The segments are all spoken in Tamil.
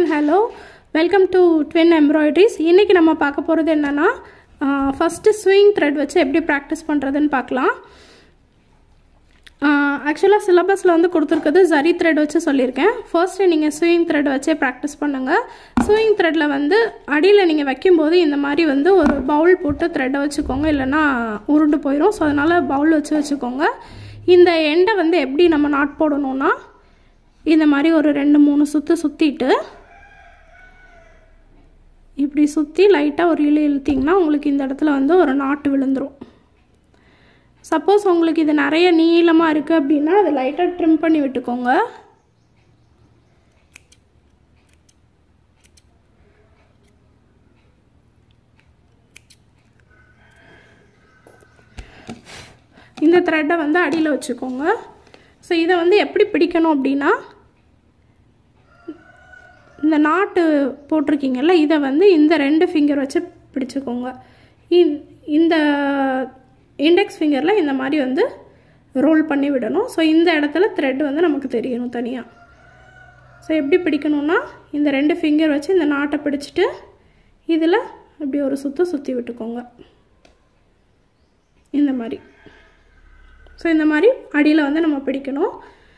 and hello welcome to twin embroideries இன்றைக்கி நம்ம பார்க்க போகிறது என்னென்னா ஃபஸ்ட்டு ஸ்விங் த்ரெட் வச்சு எப்படி ப்ராக்டிஸ் பண்ணுறதுன்னு பார்க்கலாம் ஆக்சுவலாக சிலபஸில் வந்து கொடுத்துருக்குது ஜரி த்ரெட் வச்சு சொல்லியிருக்கேன் ஃபர்ஸ்ட்டு நீங்கள் ஸ்விங் த்ரெட் வச்சே ப்ராக்டிஸ் பண்ணுங்கள் ஸ்விங் த்ரெட்டில் வந்து அடியில் நீங்கள் வைக்கும்போது இந்த மாதிரி வந்து ஒரு பவுல் போட்டு த்ரெட்டை வச்சுக்கோங்க இல்லைன்னா உருண்டு போயிடும் ஸோ அதனால் பவுல் வச்சு வச்சுக்கோங்க இந்த எண்டை வந்து எப்படி நம்ம நாட் போடணும்னா இந்த மாதிரி ஒரு ரெண்டு மூணு சுற்று சுற்றிட்டு இப்படி சுற்றி லைட்டாக ஒரு இழு இழுத்திங்கன்னா உங்களுக்கு இந்த இடத்துல வந்து ஒரு நாட்டு விழுந்துடும் சப்போஸ் உங்களுக்கு இது நிறைய நீளமாக இருக்குது அப்படின்னா அதை லைட்டாக ட்ரிம் பண்ணி விட்டுக்கோங்க இந்த த்ரெட்டை வந்து அடியில் வச்சுக்கோங்க ஸோ இதை வந்து எப்படி பிடிக்கணும் அப்படின்னா இந்த நாட்டு போட்டிருக்கீங்கல்ல இதை வந்து இந்த ரெண்டு ஃபிங்கர் வச்சு பிடிச்சிக்கோங்க இந்த இண்டெக்ஸ் ஃபிங்கரில் இந்த மாதிரி வந்து ரோல் பண்ணி விடணும் ஸோ இந்த இடத்துல த்ரெட் வந்து நமக்கு தெரியணும் தனியாக ஸோ எப்படி பிடிக்கணும்னா இந்த ரெண்டு ஃபிங்கர் வச்சு இந்த நாட்டை பிடிச்சிட்டு இதில் இப்படி ஒரு சுற்று சுற்றி விட்டுக்கோங்க இந்த மாதிரி ஸோ இந்த மாதிரி அடியில் வந்து நம்ம பிடிக்கணும்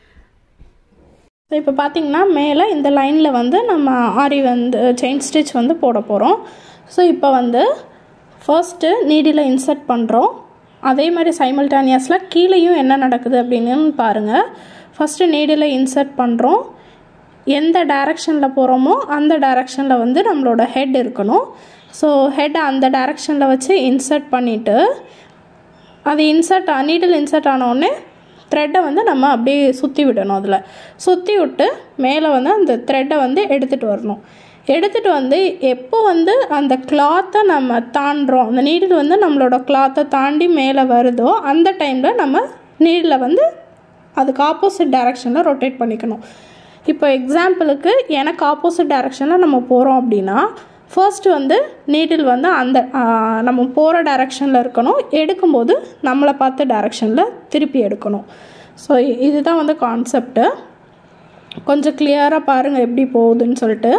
ஸோ இப்போ பார்த்திங்கன்னா மேலே இந்த லைனில் வந்து நம்ம ஆரி வந்து செயின் ஸ்டிச் வந்து போட போகிறோம் ஸோ இப்போ வந்து ஃபர்ஸ்ட்டு நீடியில் இன்சர்ட் பண்ணுறோம் அதே மாதிரி சைமல்டேனியஸில் கீழேயும் என்ன நடக்குது அப்படின்னு பாருங்கள் ஃபஸ்ட்டு நீடில் இன்சர்ட் பண்ணுறோம் எந்த டைரக்ஷனில் போகிறோமோ அந்த டைரக்ஷனில் வந்து நம்மளோட ஹெட் இருக்கணும் ஸோ ஹெட்டை அந்த டைரக்ஷனில் வச்சு இன்சர்ட் பண்ணிவிட்டு அது இன்சர்ட் நீடில் இன்சர்ட் ஆனவுடனே த்ரெட்டை வந்து நம்ம அப்படியே சுற்றி விடணும் அதில் சுற்றி விட்டு மேலே வந்து அந்த த்ரெட்டை வந்து எடுத்துகிட்டு வரணும் எடுத்துகிட்டு வந்து எப்போ வந்து அந்த கிளாத்தை நம்ம தாண்டுறோம் அந்த நீடில் வந்து நம்மளோட கிளாத்தை தாண்டி மேலே வருதோ அந்த டைமில் நம்ம நீடில் வந்து அதுக்கு ஆப்போசிட் டைரக்ஷனில் ரொட்டேட் பண்ணிக்கணும் இப்போ எக்ஸாம்பிளுக்கு எனக்கு ஆப்போசிட் டைரக்ஷனில் நம்ம போகிறோம் அப்படின்னா ஃபர்ஸ்ட் வந்து நீடில் வந்து அந்த நம்ம போகிற டைரக்ஷனில் இருக்கணும் எடுக்கும்போது நம்மளை பார்த்த டைரக்ஷனில் திருப்பி எடுக்கணும் ஸோ இதுதான் வந்து கான்செப்ட்டு கொஞ்சம் கிளியராக பாருங்கள் எப்படி போகுதுன்னு சொல்லிட்டு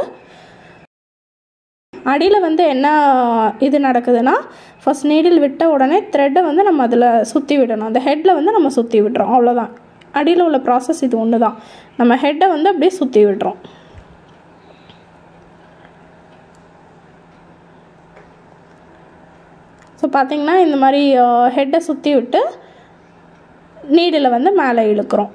அடியில் வந்து என்ன இது நடக்குதுன்னா ஃபஸ்ட் நீடில் விட்ட உடனே த்ரெட்டை வந்து நம்ம அதில் சுற்றி விடணும் அந்த ஹெட்டில் வந்து நம்ம சுற்றி விடுறோம் அவ்வளோதான் அடியில் உள்ள ப்ராசஸ் இது ஒன்று தான் நம்ம ஹெட்டை வந்து அப்படியே சுற்றி விடுறோம் ஸோ பார்த்திங்கன்னா இந்த மாதிரி ஹெட்டை சுற்றி விட்டு நீடில் வந்து மேலே இழுக்கிறோம்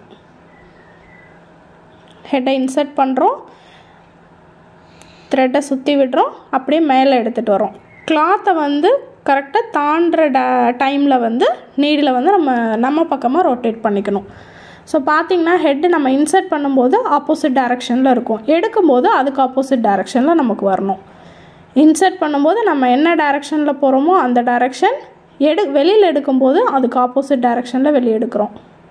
ஹெட்டை இன்சர்ட் பண்ணுறோம் த்ரெட்டை சுற்றி விடுறோம் அப்படியே மேலே எடுத்துகிட்டு வரோம் கிளாத்தை வந்து கரெக்டாக தாண்டுற ட டைமில் வந்து நீடில் வந்து நம்ம நம்ம பக்கமாக ரொட்டேட் பண்ணிக்கணும் ஸோ பார்த்திங்கன்னா ஹெட்டு நம்ம இன்சர்ட் பண்ணும்போது ஆப்போசிட் டைரக்ஷனில் இருக்கும் எடுக்கும்போது அதுக்கு ஆப்போசிட் டைரக்ஷனில் நமக்கு வரணும் இன்சர்ட் பண்ணும்போது நம்ம என்ன டைரக்ஷனில் போகிறோமோ அந்த டைரக்ஷன் எடு வெளியில் எடுக்கும்போது அதுக்கு ஆப்போசிட் டைரக்ஷனில் வெளியே எடுக்கிறோம்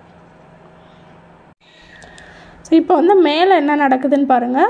ஸோ இப்போ வந்து மேலே என்ன நடக்குதுன்னு பாருங்கள்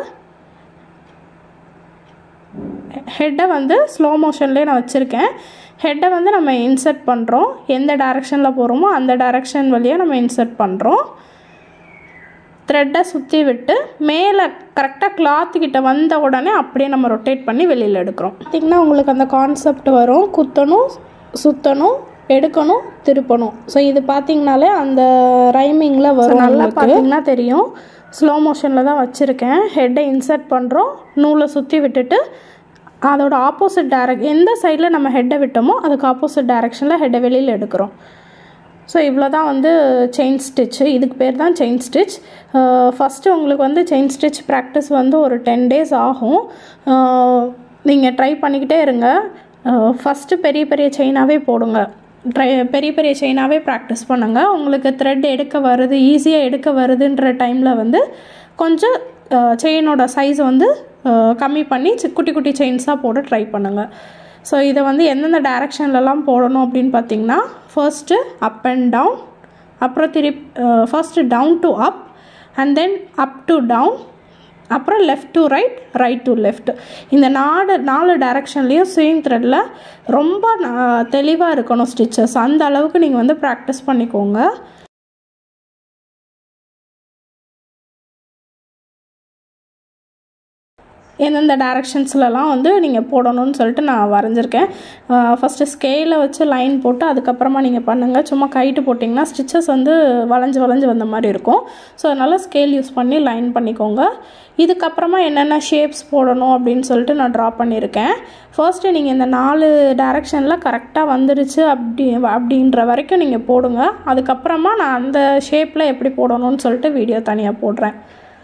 ஹெட்டை வந்து ஸ்லோ மோஷன்லேயே நான் வச்சுருக்கேன் ஹெட்டை வந்து நம்ம இன்சர்ட் பண்ணுறோம் எந்த டைரக்ஷனில் போகிறோமோ அந்த டைரக்ஷன் வழியாக நம்ம இன்சர்ட் பண்ணுறோம் த்ரெட்டை சுற்றி விட்டு மேலே கரெக்டாக கிளாத்துக்கிட்ட வந்த உடனே அப்படியே நம்ம ரொட்டேட் பண்ணி வெளியில் எடுக்கிறோம் பார்த்திங்கன்னா உங்களுக்கு அந்த கான்செப்ட் வரும் குத்தணும் சுற்றணும் எடுக்கணும் திருப்பணும் ஸோ இது பார்த்திங்கனாலே அந்த ரைமிங்கில் வரும் நல்லா பார்த்திங்கன்னா தெரியும் ஸ்லோ மோஷனில் தான் வச்சுருக்கேன் ஹெட்டை இன்சர்ட் பண்ணுறோம் நூலை சுற்றி விட்டுட்டு அதோட ஆப்போசிட் டைரக்ட் எந்த சைடில் நம்ம ஹெட்டை விட்டோமோ அதுக்கு ஆப்போசிட் டைரக்ஷனில் ஹெட்டை வெளியில் எடுக்கிறோம் ஸோ இவ்வளோ தான் வந்து செயின் ஸ்டிச்சு இதுக்கு பேர் தான் செயின் ஸ்டிச் ஃபஸ்ட்டு உங்களுக்கு வந்து செயின் ஸ்டிச் ப்ராக்டிஸ் வந்து ஒரு டென் டேஸ் ஆகும் நீங்கள் ட்ரை பண்ணிக்கிட்டே இருங்க ஃபஸ்ட்டு பெரிய பெரிய செயினாகவே போடுங்க ட்ரை பெரிய பெரிய செயினாகவே ப்ராக்டிஸ் பண்ணுங்கள் உங்களுக்கு த்ரெட் எடுக்க வருது ஈஸியாக எடுக்க வருதுன்ற டைமில் வந்து கொஞ்சம் செயினோட சைஸ் வந்து கம்மி பண்ணி குட்டி குட்டி செயின்ஸாக போட ட்ரை பண்ணுங்கள் ஸோ இதை வந்து எந்தெந்த டைரக்ஷன்லலாம் போடணும் அப்படின்னு பார்த்தீங்கன்னா ஃபர்ஸ்ட்டு அப் அண்ட் டவுன் அப்புறம் திருப் first down to up and then up to down அப்புறம் left to right right to left இந்த நாலு நாலு டைரக்ஷன்லேயும் ஸ்விங் த்ரெட்டில் ரொம்ப தெளிவாக இருக்கணும் ஸ்டிச்சஸ் அந்த அளவுக்கு நீங்கள் வந்து ப்ராக்டிஸ் பண்ணிக்கோங்க எந்தெந்த டேரக்ஷன்ஸ்லலாம் வந்து நீங்கள் போடணும்னு சொல்லிட்டு நான் வரைஞ்சிருக்கேன் ஃபஸ்ட்டு ஸ்கேலை வச்சு லைன் போட்டு அதுக்கப்புறமா நீங்கள் பண்ணுங்கள் சும்மா கைட்டு போட்டிங்கன்னா ஸ்டிச்சஸ் வந்து வளைஞ்சு வளைஞ்சு வந்த மாதிரி இருக்கும் ஸோ அதனால் ஸ்கேல் யூஸ் பண்ணி லைன் பண்ணிக்கோங்க இதுக்கப்புறமா என்னென்ன ஷேப்ஸ் போடணும் அப்படின்னு சொல்லிட்டு நான் ட்ரா பண்ணியிருக்கேன் ஃபர்ஸ்ட்டு நீங்கள் இந்த நாலு டேரெக்ஷனில் கரெக்டாக வந்துருச்சு அப்படி அப்படின்ற வரைக்கும் நீங்கள் போடுங்க அதுக்கப்புறமா நான் அந்த ஷேப்பில் எப்படி போடணும்னு சொல்லிட்டு வீடியோ தனியாக போடுறேன்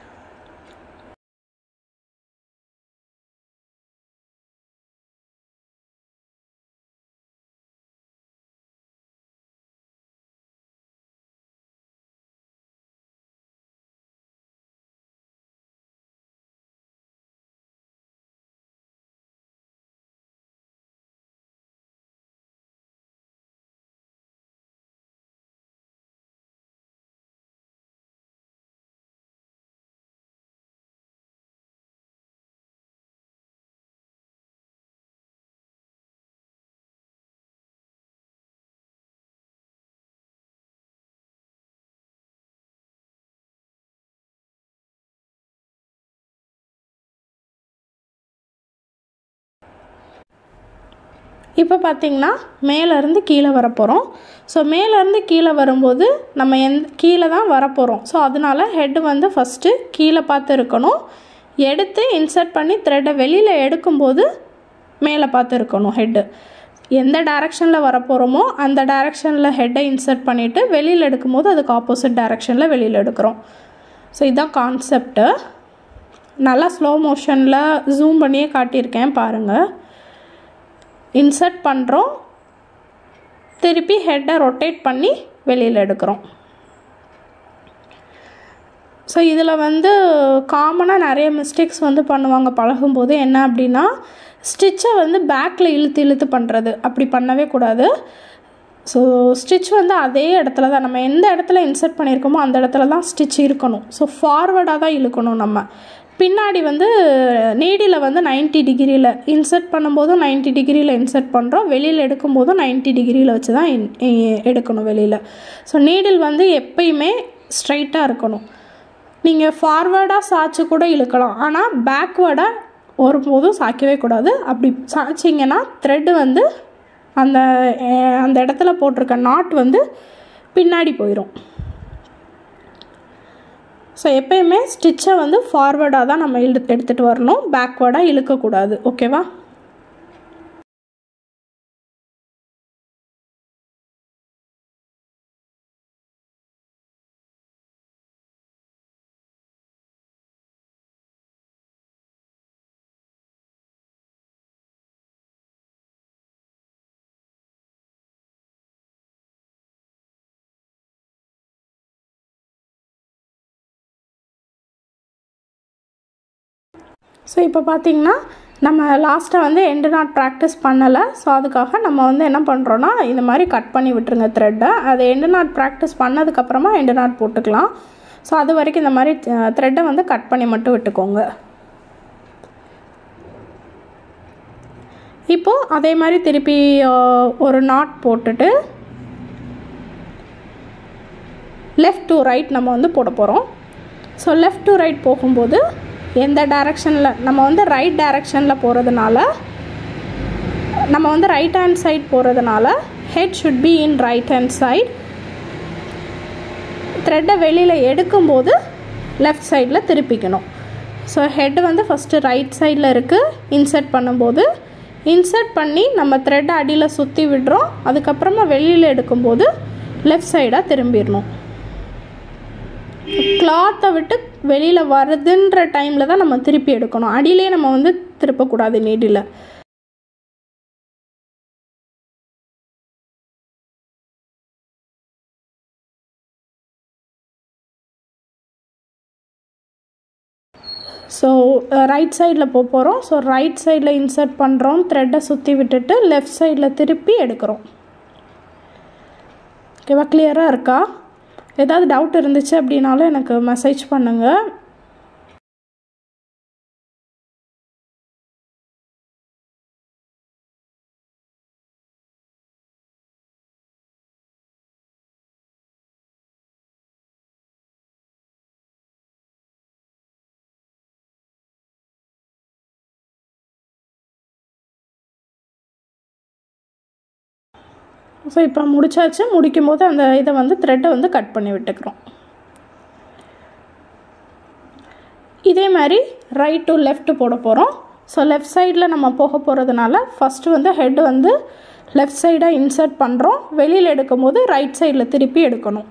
இப்போ பார்த்தீங்கன்னா மேலேருந்து கீழே வரப்போகிறோம் ஸோ மேலேருந்து கீழே வரும்போது நம்ம எந்த கீழே தான் வரப்போகிறோம் ஸோ அதனால ஹெட்டு வந்து ஃபஸ்ட்டு கீழே பார்த்து இருக்கணும் எடுத்து இன்சர்ட் பண்ணி த்ரெட்டை வெளியில் எடுக்கும்போது மேலே பார்த்து இருக்கணும் ஹெட்டு எந்த டைரக்ஷனில் வரப்போகிறோமோ அந்த டைரக்ஷனில் ஹெட்டை இன்சர்ட் பண்ணிவிட்டு வெளியில் எடுக்கும்போது அதுக்கு ஆப்போசிட் டைரக்ஷனில் வெளியில் எடுக்கிறோம் ஸோ இதுதான் கான்செப்ட்டு நல்லா ஸ்லோ மோஷனில் ஜூம் பண்ணியே காட்டியிருக்கேன் பாருங்கள் இன்சர்ட் பண்ணுறோம் திருப்பி ஹெட்டை ரொட்டேட் பண்ணி வெளியில் எடுக்கிறோம் ஸோ இதில் வந்து காமனாக நிறைய மிஸ்டேக்ஸ் வந்து பண்ணுவாங்க பழகும்போது என்ன அப்படின்னா ஸ்டிச்சை வந்து பேக்கில் இழுத்து இழுத்து பண்ணுறது அப்படி பண்ணவே கூடாது ஸோ ஸ்டிச் வந்து அதே இடத்துல தான் நம்ம எந்த இடத்துல இன்சர்ட் பண்ணியிருக்கோமோ அந்த இடத்துல தான் ஸ்டிச் இருக்கணும் ஸோ ஃபார்வர்டாக தான் இழுக்கணும் நம்ம பின்னாடி வந்து நீடியில் வந்து நைன்ட்டி டிகிரியில் இன்சர்ட் பண்ணும்போதும் நைன்ட்டி டிகிரியில் இன்சர்ட் பண்ணுறோம் வெளியில் எடுக்கும்போதும் நைன்ட்டி டிகிரியில் வச்சு தான் எடுக்கணும் வெளியில் ஸோ நீடில் வந்து எப்பயுமே ஸ்ட்ரைட்டாக இருக்கணும் நீங்கள் ஃபார்வேர்டாக சாய்ச்சி கூட இழுக்கலாம் ஆனால் பேக்வேர்டாக ஒருபோதும் சாய்க்கவே கூடாது அப்படி சாய்ச்சிங்கன்னா த்ரெட்டு வந்து அந்த அந்த இடத்துல போட்டிருக்க நாட் வந்து பின்னாடி போயிடும் ஸோ எப்பயுமே ஸ்டிச்சை வந்து ஃபார்வேர்டாக தான் நம்ம இழு எடுத்துகிட்டு வரணும் பேக்வேர்டாக இழுக்கக்கூடாது ஓகேவா ஸோ இப்போ பார்த்திங்கன்னா நம்ம லாஸ்ட்டாக வந்து எண்டு நாட் ப்ராக்டிஸ் பண்ணலை ஸோ அதுக்காக நம்ம வந்து என்ன பண்ணுறோன்னா இந்த மாதிரி கட் பண்ணி விட்டுருங்க த்ரெட்டை அது எண்டு நாட் ப்ராக்டிஸ் பண்ணதுக்கப்புறமா எண்டு நாட் போட்டுக்கலாம் ஸோ அது வரைக்கும் இந்த மாதிரி த்ரெட்டை வந்து கட் பண்ணி மட்டும் விட்டுக்கோங்க இப்போது அதே மாதிரி திருப்பி ஒரு நாட் போட்டுட்டு லெஃப்ட் டு ரைட் நம்ம வந்து போட போகிறோம் ஸோ லெஃப்ட் டு ரைட் போகும்போது எந்த டைரக்ஷனில் நம்ம வந்து ரைட் டைரக்ஷனில் போகிறதுனால நம்ம வந்து ரைட் ஹேண்ட் சைட் போகிறதுனால head should be in right hand side த்ரெட்டை வெளியில் எடுக்கும்போது லெஃப்ட் சைடில் திருப்பிக்கணும் ஸோ ஹெட் வந்து ஃபஸ்ட்டு ரைட் சைடில் இருக்குது இன்சர்ட் பண்ணும்போது இன்சர்ட் பண்ணி நம்ம த்ரெட்டை அடியில் சுற்றி விடுறோம் அதுக்கப்புறமா வெளியில் எடுக்கும்போது லெஃப்ட் சைடாக திரும்பிடணும் கிளாத்தை விட்டு வெளியில் வருதுன்ற டைமில் தான் நம்ம திருப்பி எடுக்கணும் அடியிலே நம்ம வந்து திருப்பக்கூடாது நீடில் ஸோ ரைட் சைடில் போக போகிறோம் ஸோ ரைட் சைடில் இன்சர்ட் பண்ணுறோம் த்ரெட்டை சுற்றி விட்டுட்டு லெஃப்ட் சைடில் திருப்பி எடுக்கிறோம் ஓகேவா கிளியராக இருக்கா ஏதாவது டவுட் இருந்துச்சு அப்படின்னாலும் எனக்கு மெசேஜ் பண்ணுங்கள் ஸோ இப்போ முடிச்சாச்சு முடிக்கும் போது அந்த இதை வந்து த்ரெட்டை வந்து கட் பண்ணி விட்டுக்கிறோம் இதே மாதிரி ரைட் டு லெஃப்ட் போட போகிறோம் ஸோ லெஃப்ட் சைடில் நம்ம போக போகிறதுனால ஃபஸ்ட்டு வந்து ஹெட் வந்து லெஃப்ட் சைடாக இன்சர்ட் பண்ணுறோம் வெளியில் எடுக்கும் போது ரைட் சைடில் திருப்பி எடுக்கணும்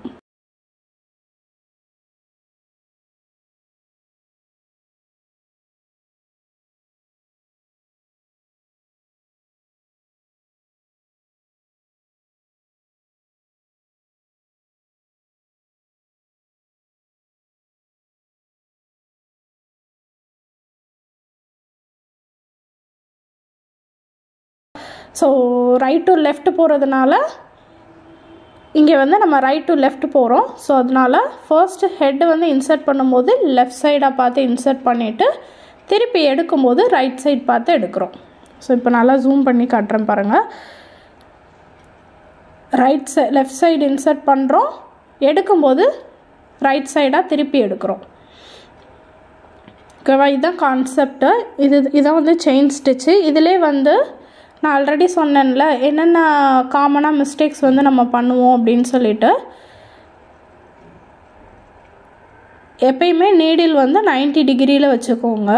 ஸோ ரைட் டு லெஃப்ட் போகிறதுனால இங்கே வந்து நம்ம ரைட் டு லெஃப்ட் போகிறோம் ஸோ அதனால் ஃபர்ஸ்ட் ஹெட்டு வந்து இன்சர்ட் பண்ணும்போது லெஃப்ட் சைடாக பார்த்து இன்சர்ட் பண்ணிவிட்டு திருப்பி எடுக்கும்போது ரைட் சைட் பார்த்து எடுக்கிறோம் ஸோ இப்போ நல்லா ஜூம் பண்ணி காட்டுறேன் பாருங்கள் right side left side insert பண்ணுறோம் எடுக்கும்போது ரைட் சைடாக திருப்பி எடுக்கிறோம் ஓகேவா இதுதான் கான்செப்ட்டு இது இதான் வந்து செயின் ஸ்டிச்சு இதிலே வந்து நான் ஆல்ரெடி சொன்னேன்ல என்னென்ன காமனாக மிஸ்டேக்ஸ் வந்து நம்ம பண்ணுவோம் அப்படின்னு சொல்லிட்டு எப்பயுமே நீடில் வந்து 90 டிகிரியில் வச்சுக்கோங்க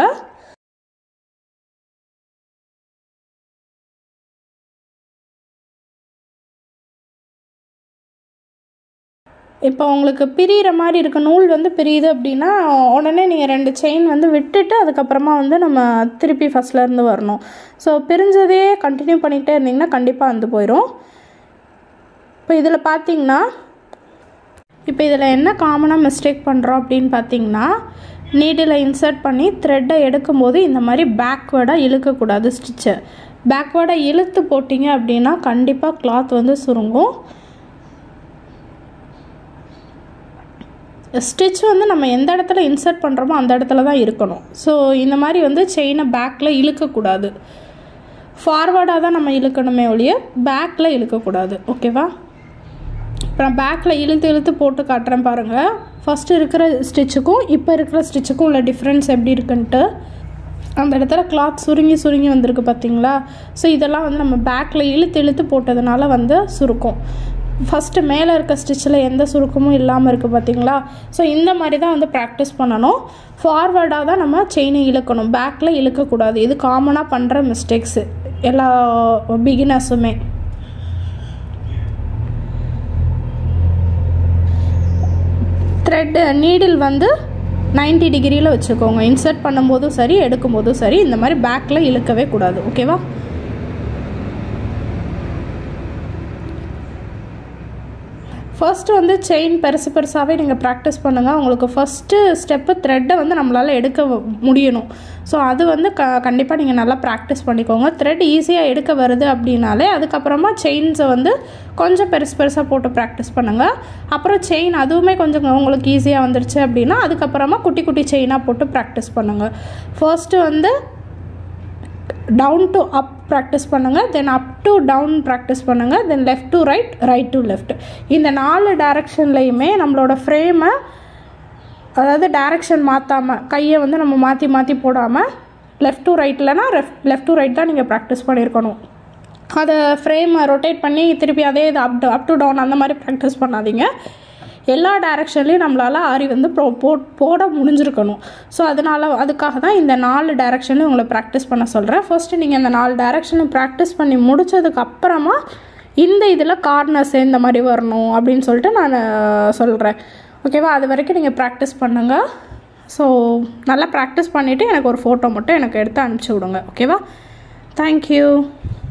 இப்போ உங்களுக்கு பிரியிற மாதிரி இருக்க நூல் வந்து பிரியுது அப்படின்னா உடனே நீங்கள் ரெண்டு செயின் வந்து விட்டுட்டு அதுக்கப்புறமா வந்து நம்ம திருப்பி ஃபஸ்ட்லேருந்து வரணும் ஸோ பிரிஞ்சதே கண்டினியூ பண்ணிக்கிட்டே இருந்தீங்கன்னா கண்டிப்பாக வந்து போயிடும் இப்போ இதில் பார்த்தீங்கன்னா இப்போ இதில் என்ன காமனாக மிஸ்டேக் பண்ணுறோம் அப்படின்னு பார்த்தீங்கன்னா நீடில் இன்சர்ட் பண்ணி த்ரெட்டை எடுக்கும்போது இந்த மாதிரி பேக்வேர்டாக இழுக்கக்கூடாது ஸ்டிச்சை பேக்வேர்டாக இழுத்து போட்டிங்க அப்படின்னா கண்டிப்பாக கிளாத் வந்து சுருங்கும் ஸ்டிச் வந்து நம்ம எந்த இடத்துல இன்சர்ட் பண்ணுறோமோ அந்த இடத்துல தான் இருக்கணும் ஸோ இந்த மாதிரி வந்து செயினை பேக்கில் இழுக்கக்கூடாது ஃபார்வர்டாக தான் நம்ம இழுக்கணுமே ஒழிய பேக்கில் இழுக்கக்கூடாது ஓகேவா இப்போ நான் பேக்கில் இழுத்து இழுத்து போட்டு காட்டுறேன் பாருங்கள் ஃபஸ்ட்டு இருக்கிற ஸ்டிச்சுக்கும் இப்போ இருக்கிற ஸ்டிச்சுக்கும் உள்ள டிஃப்ரென்ஸ் எப்படி இருக்குன்ட்டு அந்த இடத்துல கிளாத் சுருங்கி சுருங்கி வந்திருக்கு பார்த்தீங்களா ஸோ இதெல்லாம் வந்து நம்ம பேக்கில் இழுத்து இழுத்து போட்டதுனால வந்து சுருக்கும் ஃபஸ்ட்டு மேலே இருக்க ஸ்டிச்சில் எந்த சுருக்கமும் இல்லாமல் இருக்குது பார்த்தீங்களா ஸோ இந்த மாதிரி தான் வந்து ப்ராக்டிஸ் பண்ணணும் ஃபார்வர்டாக தான் நம்ம செயினை இழுக்கணும் பேக்கில் இழுக்கக்கூடாது இது காமனாக பண்ணுற மிஸ்டேக்ஸு எல்லா பிகினர்ஸுமே த்ரெட்டு நீடில் வந்து 90 டிகிரியில் வச்சுக்கோங்க இன்சர்ட் பண்ணும்போதும் சரி எடுக்கும்போதும் சரி இந்த மாதிரி பேக்கில் இழுக்கவே கூடாது ஓகேவா ஃபர்ஸ்ட்டு வந்து செயின் பெருசு பெருசாகவே நீங்கள் ப்ராக்டிஸ் பண்ணுங்கள் உங்களுக்கு ஃபஸ்ட்டு ஸ்டெப்பு த்ரெட்டை வந்து நம்மளால் எடுக்க வ- முடியணும் ஸோ அது வந்து க கண்டிப்பாக நீங்கள் நல்லா ப்ராக்டிஸ் பண்ணிக்கோங்க த்ரெட் ஈஸியாக எடுக்க வருது அப்படின்னாலே அதுக்கப்புறமா செயின்ஸை வந்து கொஞ்சம் பெருசு பெருசாக போட்டு ப்ராக்டிஸ் பண்ணுங்கள் அப்புறம் செயின் அதுவுமே கொஞ்சம் உங்களுக்கு ஈஸியாக வந்துருச்சு அப்படின்னா அதுக்கப்புறமா குட்டி குட்டி செயினாக போட்டு ப்ராக்டிஸ் பண்ணுங்கள் ஃபர்ஸ்ட்டு வந்து டவுன் டு அப் ப்ராக்டிஸ் பண்ணுங்கள் then up to down practice பண்ணுங்கள் then left to right right to left இந்த நாலு டைரக்ஷன்லையுமே நம்மளோட ஃப்ரேமை அதாவது டைரக்ஷன் மாற்றாமல் கையை வந்து நம்ம மாற்றி மாற்றி போடாமல் லெஃப்ட் டு ரைட்லனா லெஃப்ட் லெஃப்ட் டு ரைட் தான் நீங்கள் ப்ராக்டிஸ் பண்ணியிருக்கணும் அதை ஃப்ரேமை ரொட்டேட் பண்ணி திருப்பி அதே இது அப் அப் டு டவுன் அந்த மாதிரி ப்ராக்டிஸ் பண்ணாதீங்க எல்லா டைரக்ஷன்லேயும் நம்மளால் ஆரி வந்து ப்ரோ போ போட முடிஞ்சிருக்கணும் ஸோ அதனால் அதுக்காக தான் இந்த நாலு டைரக்ஷன்லையும் உங்களை ப்ராக்டிஸ் பண்ண சொல்கிறேன் ஃபர்ஸ்ட்டு நீங்கள் இந்த நாலு டைரக்ஷனையும் ப்ராக்டிஸ் பண்ணி முடிச்சதுக்கு அப்புறமா இந்த இதில் கார்னர்ஸ் இந்த மாதிரி வரணும் அப்படின்னு சொல்லிட்டு நான் சொல்கிறேன் ஓகேவா அது வரைக்கும் நீங்கள் ப்ராக்டிஸ் பண்ணுங்கள் ஸோ நல்லா ப்ராக்டிஸ் பண்ணிவிட்டு எனக்கு ஒரு ஃபோட்டோ மட்டும் எனக்கு எடுத்து அனுப்பிச்சி விடுங்க ஓகேவா தேங்க்யூ